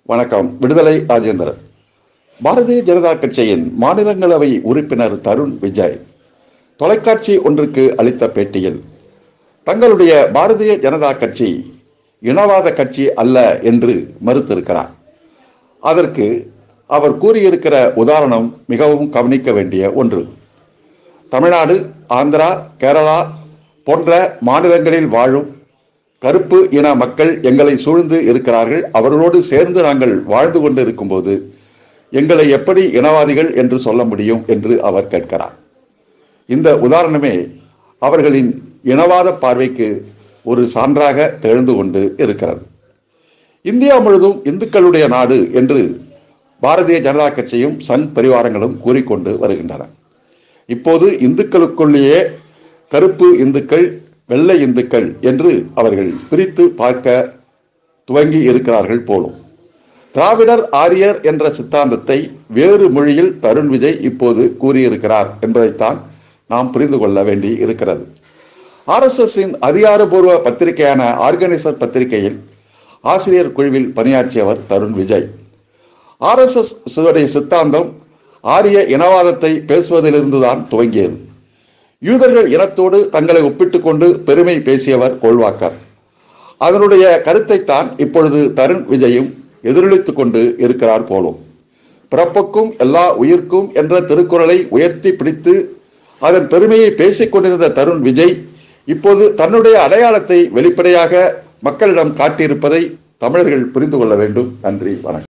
வணக்கம் விடுதலை ராஜேந்திரன் பாரதிய ஜனதா கட்சியின் மாநிலங்களவை உறுப்பினர் தருண் விஜய் தொலைக்காட்சி ஒன்றுக்கு அளித்த பேட்டியில் தங்களுடைய பாரதிய ஜனதா கட்சி இனவாத கட்சி அல்ல என்று மறுத்திருக்கிறார் அதற்கு அவர் கூறியிருக்கிற உதாரணம் மிகவும் கவனிக்க வேண்டிய ஒன்று தமிழ்நாடு ஆந்திரா கேரளா போன்ற மாநிலங்களில் வாழும் கருப்பு இன மக்கள் எங்களை சூழ்ந்து இருக்கிறார்கள் அவர்களோடு சேர்ந்து நாங்கள் வாழ்ந்து கொண்டு இருக்கும்போது எங்களை எப்படி இனவாதிகள் என்று சொல்ல முடியும் என்று அவர் கேட்கிறார் இந்த உதாரணமே அவர்களின் இனவாத பார்வைக்கு ஒரு சான்றாக திகழ்ந்து கொண்டு இருக்கிறது இந்தியா முழுதும் இந்துக்களுடைய நாடு என்று பாரதிய ஜனதா கட்சியும் சங் பரிவாரங்களும் கூறிக்கொண்டு வருகின்றன இப்போது இந்துக்களுக்குள்ளேயே கருப்பு இந்துக்கள் வெள்ளை இந்துக்கள் என்று அவர்கள் பிரித்து பார்க்க துவங்கி இருக்கிறார்கள் போலும் திராவிடர் ஆரியர் என்ற சித்தாந்தத்தை வேறு மொழியில் தருண் விஜய் இப்போது கூறியிருக்கிறார் என்பதைத்தான் நாம் புரிந்து கொள்ள வேண்டி இருக்கிறது ஆர்எஸ்எஸ்ஸின் அதிகாரபூர்வ பத்திரிகையான ஆர்கனைசர் பத்திரிகையில் ஆசிரியர் குழுவில் பணியாற்றியவர் தருண் விஜய் ஆர்எஸ்எஸ் உடைய சித்தாந்தம் ஆரிய இனவாதத்தை பேசுவதிலிருந்துதான் துவங்கியது யூதர்கள் இனத்தோடு தங்களை ஒப்பிட்டுக் கொண்டு பெருமை பேசியவர் கோல்வாக்கர் அதனுடைய கருத்தைத்தான் இப்பொழுது தருண் விஜயும் எதிரொலித்துக் கொண்டு இருக்கிறார் போலும் பிறப்புக்கும் எல்லா உயிர்க்கும் என்ற திருக்குறளை உயர்த்தி பிடித்து அதன் பெருமையை பேசிக் கொண்டிருந்த தருண் விஜய் இப்போது தன்னுடைய அடையாளத்தை வெளிப்படையாக மக்களிடம் காட்டியிருப்பதை தமிழர்கள் புரிந்து கொள்ள வேண்டும் நன்றி வணக்கம்